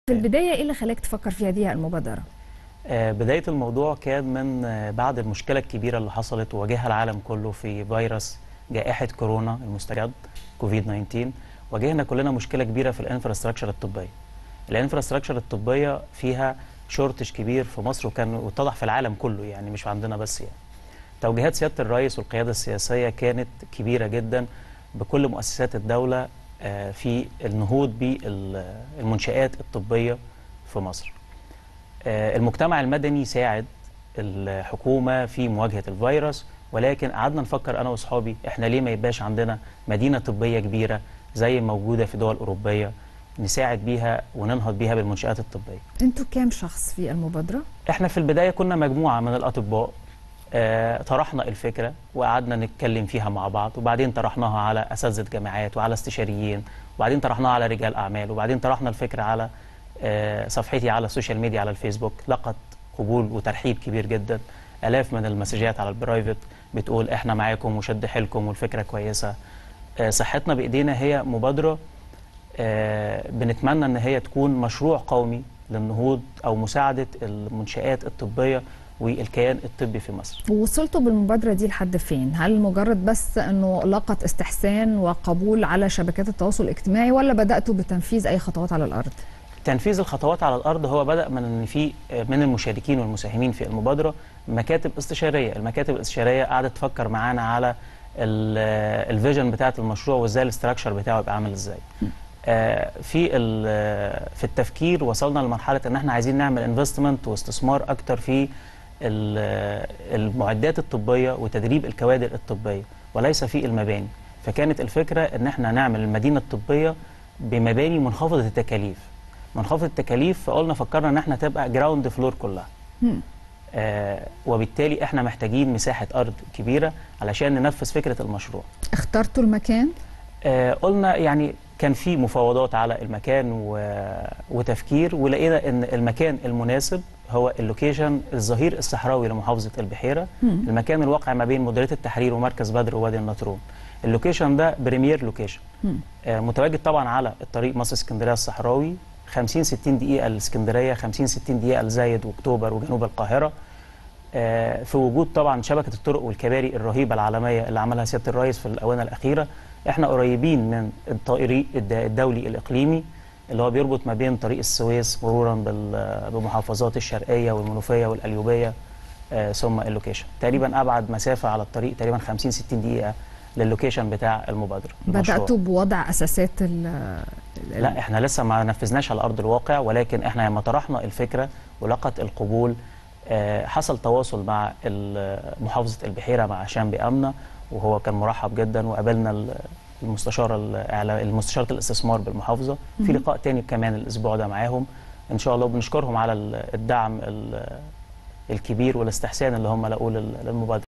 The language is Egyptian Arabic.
في البداية إيه اللي خلاك تفكر في هذه المبادرة؟ آه، بداية الموضوع كان من آه، بعد المشكلة الكبيرة اللي حصلت وواجهها العالم كله في فيروس جائحة كورونا المستجد كوفيد 19 واجهنا كلنا مشكلة كبيرة في الانفراستراكشر الطبية الانفراستراكشر الطبية فيها شورتج كبير في مصر وكان واتضح في العالم كله يعني مش عندنا بس يعني توجيهات سيادة الرئيس والقيادة السياسية كانت كبيرة جدا بكل مؤسسات الدولة آه، في النهوض بالمنشآت الطبية في مصر آه، المجتمع المدني ساعد الحكومة في مواجهة الفيروس ولكن قعدنا نفكر أنا وأصحابي إحنا ليه ما يبقاش عندنا مدينة طبية كبيرة زي موجودة في دول أوروبية نساعد بيها وننهض بيها بالمنشآت الطبية أنتوا كام شخص في المبادرة؟ إحنا في البداية كنا مجموعة من الأطباء آه، طرحنا الفكرة وقعدنا نتكلم فيها مع بعض وبعدين طرحناها على أساتذة جامعات وعلى استشاريين وبعدين طرحناها على رجال أعمال وبعدين طرحنا الفكرة على آه، صفحتي على السوشيال ميديا على الفيسبوك لقت قبول وترحيب كبير جدا آلاف من المسجات على البرايفت بتقول إحنا معاكم وشد حيلكم والفكرة كويسة آه، صحتنا بإيدينا هي مبادرة آه، بنتمنى ان هي تكون مشروع قومي للنهوض او مساعده المنشات الطبيه والكيان الطبي في مصر. ووصلتوا بالمبادرة دي لحد فين؟ هل مجرد بس أنه لاقت استحسان وقبول على شبكات التواصل الاجتماعي ولا بدأتوا بتنفيذ أي خطوات على الأرض؟ تنفيذ الخطوات على الارض هو بدا من ان في من المشاركين والمساهمين في المبادره مكاتب استشاريه، المكاتب الاستشاريه قعدت تفكر معانا على ال- الفيجن بتاعه المشروع وازاي الاستراكشر بتاعه يبقى عامل ازاي. آه، في ال- في التفكير وصلنا لمرحله ان احنا عايزين نعمل انفستمنت واستثمار اكتر في ال- المعدات الطبيه وتدريب الكوادر الطبيه وليس في المباني فكانت الفكره ان احنا نعمل المدينه الطبيه بمباني منخفضه التكاليف منخفض التكاليف فقلنا فكرنا ان احنا تبقى جراوند فلور كلها هم. آه وبالتالي احنا محتاجين مساحه ارض كبيره علشان ننفذ فكره المشروع اخترتوا المكان؟ آه، قلنا يعني كان في مفاوضات على المكان و... وتفكير ولقينا ان المكان المناسب هو اللوكيشن الظهير الصحراوي لمحافظه البحيره مم. المكان الواقع ما بين مديريه التحرير ومركز بدر ووادي النطرون اللوكيشن ده بريمير لوكيشن مم. آه، متواجد طبعا على الطريق مصر اسكندريه الصحراوي 50 60 دقيقه لاسكندريه 50 60 دقيقه لزايد واكتوبر وجنوب القاهره آه، في وجود طبعا شبكه الطرق والكباري الرهيبه العالميه اللي عملها سياده الرئيس في الاونه الاخيره احنا قريبين من الطريق الد- الدولي الاقليمي اللي هو بيربط ما بين طريق السويس مرورا بال- بمحافظات الشرقيه والمنوفيه والقليوبيه آه، ثم اللوكيشن تقريبا ابعد مسافه على الطريق تقريبا 50 60 دقيقه للوكيشن بتاع المبادره المشروع. بدأتوا بوضع أساسات ال ال- لا احنا لسه ما نفذناش على ارض الواقع ولكن احنا لما طرحنا الفكره ولقت القبول آه، حصل تواصل مع ال- محافظه البحيره مع هشام بامنه وهو كان مرحب جدا وقابلنا ال- المستشاره الإعلا- المستشاره الاستثمار بالمحافظه في مهم. لقاء تاني كمان الاسبوع ده معاهم ان شاء الله وبنشكرهم على ال- الدعم ال- الكبير والاستحسان اللي هم لقوه لل- للمبادره